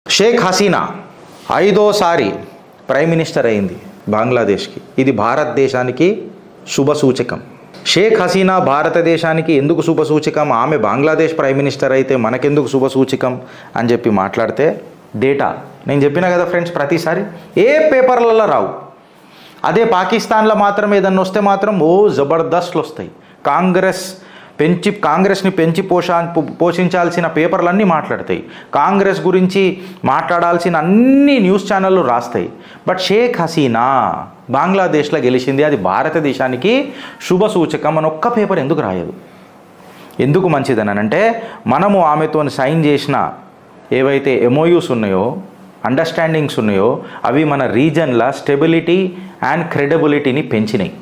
షేక్ హసీనా ఐదోసారి prime minister అయింది బంగ్లాదేశ్కి ఇది భారతదేశానికి శుభ సూచకం షేక్ హసీనా భారతదేశానికి ఎందుకు శుభ సూచకం ఆమె బంగ్లాదేశ్ ప్రైమ్ మినిస్టర్ అయితే మనకెందుకు శుభ సూచకం అని చెప్పి మాట్లాడితే డేటా నేను చెప్పిన కదా ఫ్రెండ్స్ ప్రతిసారి ఏ పేపర్లలో రావు అదే పాకిస్తాన్లో మాత్రం ఏదన్నా వస్తే మాత్రం ఓ జబర్దస్త్లు వస్తాయి కాంగ్రెస్ పెంచి కాంగ్రెస్ని పెంచి పోషా పోషించాల్సిన పేపర్లన్నీ మాట్లాడతాయి కాంగ్రెస్ గురించి మాట్లాడాల్సిన అన్ని న్యూస్ ఛానళ్ళు రాస్తాయి బట్ షేక్ హసీనా బంగ్లాదేశ్లో గెలిచింది అది భారతదేశానికి శుభ సూచకం అని ఒక్క పేపర్ ఎందుకు రాయదు ఎందుకు మంచిదని అంటే మనము ఆమెతో సైన్ చేసిన ఏవైతే ఎమోయూస్ ఉన్నాయో అండర్స్టాండింగ్స్ ఉన్నాయో అవి మన రీజన్ల స్టెబిలిటీ అండ్ క్రెడిబిలిటీని పెంచినాయి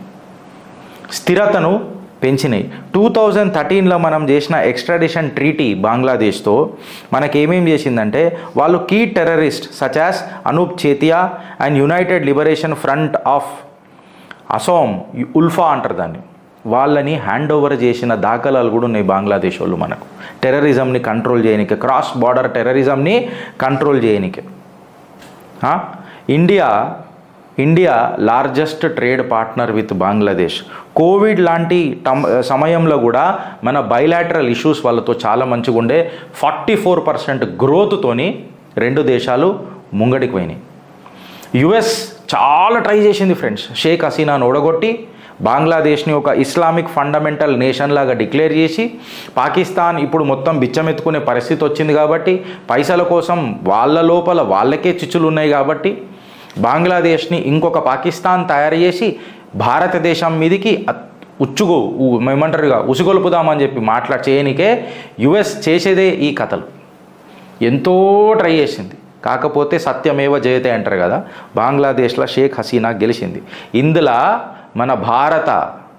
స్థిరతను పెంచినాయి టూ థౌజండ్ థర్టీన్లో మనం చేసిన ఎక్స్ట్రాడిషన్ ట్రీటీ బంగ్లాదేశ్తో మనకేమేం చేసిందంటే వాళ్ళు key terrorist such as Anup Chetia and United Liberation Front of Asom ULFA అంటారు దాన్ని వాళ్ళని హ్యాండ్ ఓవర్ చేసిన దాఖలాలు కూడా ఉన్నాయి బంగ్లాదేశ్ వాళ్ళు మనకు టెర్రరిజంని కంట్రోల్ చేయనికి క్రాస్ బార్డర్ టెర్రరిజంని కంట్రోల్ చేయనికి ఆ? India India largest trade partner with Bangladesh Covid లాంటి టమ్ సమయంలో కూడా మన బైలాటరల్ ఇష్యూస్ వాళ్ళతో చాలా మంచిగా ఉండే ఫార్టీ ఫోర్ పర్సెంట్ గ్రోత్తోని రెండు దేశాలు ముంగడికి పోయినాయి యుఎస్ చాలా ట్రై చేసింది ఫ్రెండ్స్ షేక్ హసీనాను ఓడగొట్టి బంగ్లాదేశ్ని ఒక ఇస్లామిక్ ఫండమెంటల్ నేషన్ లాగా డిక్లేర్ చేసి పాకిస్తాన్ ఇప్పుడు మొత్తం బిచ్చమెత్తుకునే పరిస్థితి వచ్చింది కాబట్టి పైసల కోసం వాళ్ళ లోపల వాళ్ళకే చిచ్చులు ఉన్నాయి కాబట్టి బంగ్లాదేశ్ని ఇంకొక పాకిస్తాన్ తయారు చేసి భారతదేశం మీదికి అత్- ఉచ్చుగు ఉ- ఏమంటారుగా ఉసుగొలుపుదామని చెప్పి మాట్లా చేయనికే యుఎస్ చేసేదే ఈ కథలు ఎంతో ట్రై చేసింది కాకపోతే సత్యమేవ జయతే అంటారు కదా బంగ్లాదేశ్లో షేక్ హసీనా గెలిచింది ఇందులో మన భారత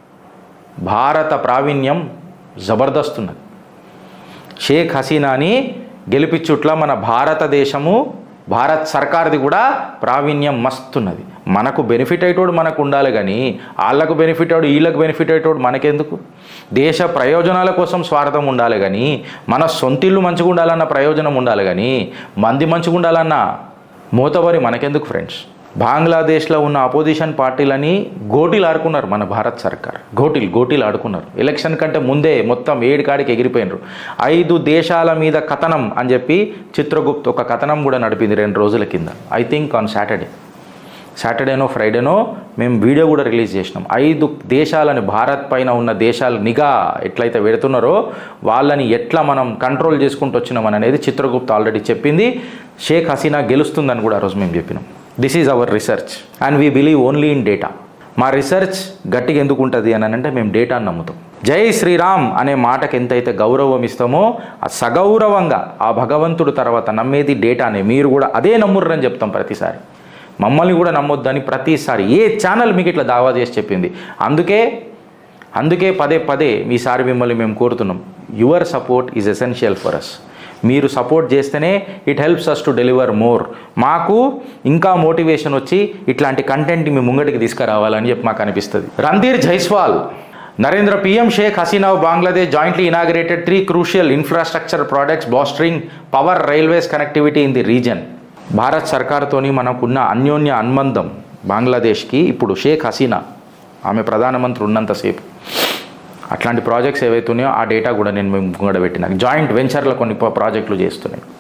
భారత ప్రావీణ్యం జబర్దస్త్ ఉన్నది షేక్ హసీనాని గెలిపించుట్ల మన భారతదేశము భారత్ సర్కార్ది కూడా ప్రావీణ్యం మస్తున్నది మనకు బెనిఫిట్ అయ్యేటోడు మనకు ఉండాలి కానీ వాళ్ళకు బెనిఫిట్ అయ్యాడు వీళ్ళకు బెనిఫిట్ అయ్యేటోడు మనకెందుకు దేశ ప్రయోజనాల కోసం స్వార్థం ఉండాలి కానీ మన సొంతిల్లు మంచిగా ఉండాలన్న ప్రయోజనం ఉండాలి కానీ మంది మంచిగా ఉండాలన్న మూతబరి మనకెందుకు ఫ్రెండ్స్ బంగ్లాదేశ్లో ఉన్న అపోజిషన్ పార్టీలని గోటీలు ఆడుకున్నారు మన భారత్ సర్కార్ గోటీలు గోటీలు ఆడుకున్నారు ఎలక్షన్ కంటే ముందే మొత్తం ఏడు కాడికి ఎగిరిపోయినారు ఐదు దేశాల మీద కథనం అని చెప్పి చిత్రగుప్త్ ఒక కథనం కూడా నడిపింది రెండు రోజుల కింద ఐ థింక్ ఆన్ సాటర్డే సాటర్డేనో ఫ్రైడేనో మేము వీడియో కూడా రిలీజ్ చేసినాం ఐదు దేశాలని భారత్ పైన ఉన్న దేశాల నిఘా ఎట్లయితే పెడుతున్నారో వాళ్ళని ఎట్లా మనం కంట్రోల్ చేసుకుంటూ వచ్చినామని అనేది చిత్రగుప్త ఆల్రెడీ చెప్పింది షేక్ హసీనా గెలుస్తుందని కూడా ఆ రోజు మేము చెప్పినాం this is our research and we believe only in data మా రీసెర్చ్ గట్టిగా ఎందుకు ఉంటుంది అని అంటే మేము డేటాను నమ్ముతాం జై శ్రీరామ్ అనే మాటకి ఎంతైతే గౌరవం ఇస్తామో ఆ సగౌరవంగా ఆ భగవంతుడు తర్వాత నమ్మేది డేటానే మీరు కూడా అదే నమ్ముర్రని చెప్తాం ప్రతిసారి మమ్మల్ని కూడా నమ్మొద్దని ప్రతిసారి ఏ ఛానల్ మీకు ఇట్లా దావా చేసి చెప్పింది అందుకే అందుకే పదే పదే ఈసారి మిమ్మల్ని మేము కోరుతున్నాం your support is essential for us మీరు సపోర్ట్ చేస్తేనే it helps us to deliver more మాకు ఇంకా మోటివేషన్ వచ్చి ఇట్లాంటి కంటెంట్ మీ ముంగటికి తీసుకురావాలని చెప్పి మాకు అనిపిస్తుంది Randhir Jaiswal Narendra PM Sheikh Hasina of Bangladesh jointly inaugurated three crucial infrastructure projects bolstering power railways connectivity in the region Bharat సర్కార్తోని మనకున్న అన్యోన్య అనుబంధం బంగ్లాదేశ్కి ఇప్పుడు షేక్ హసీనా ఆమె ప్రధానమంత్రి ఉన్నంతసేపు అట్లాంటి ప్రాజెక్ట్స్ ఏవైతే ఉన్నాయో ఆ డేటా కూడా నేను మేము ముంగడ పెట్టిన జాయింట్ వెంచర్లో కొన్ని ప్రాజెక్టులు చేస్తున్నాయి